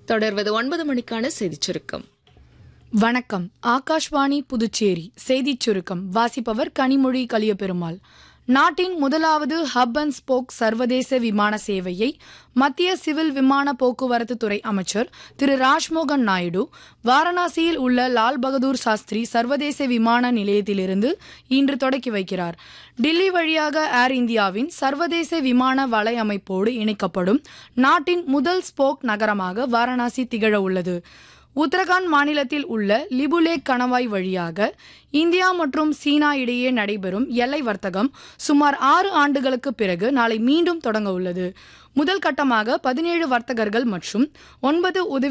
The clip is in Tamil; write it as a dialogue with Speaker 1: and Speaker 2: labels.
Speaker 1: தொடர்வது ஒன்பது மணிக்கான செய்திச் சுருக்கம்
Speaker 2: வணக்கம் ஆகாஷ்வாணி புதுச்சேரி செய்திச் சுருக்கம் வாசிப்பவர் கனிமொழி கலியபெருமாள் நாட்டின் முதலாவது ஹப் அண்ட் ஸ்போக் சர்வதேச விமான சேவையை மத்திய சிவில் விமான போக்குவரத்து துறை அமைச்சர் திரு ராஜ்மோகன் நாயுடு வாரணாசியில் உள்ள லால் பகதூர் சாஸ்திரி சர்வதேச விமான நிலையத்திலிருந்து இன்று தொடக்கி வைக்கிறார் டில்லி வழியாக ஏர் இந்தியாவின் சர்வதேச விமான வலையமைப்போடு இணைக்கப்படும் நாட்டின் முதல் ஸ்போக் நகரமாக வாரணாசி திகழ உள்ளது உத்தரகாண்ட் மாநிலத்தில் உள்ள லிபுலேக் கணவாய் வழியாக இந்தியா மற்றும் சீனா இடையே நடைபெறும் எல்லை வர்த்தகம் சுமார் ஆறு ஆண்டுகளுக்கு பிறகு நாளை மீண்டும் தொடங்க உள்ளது முதல் கட்டமாக பதினேழு வர்த்தகர்கள் மற்றும் ஒன்பது உதவி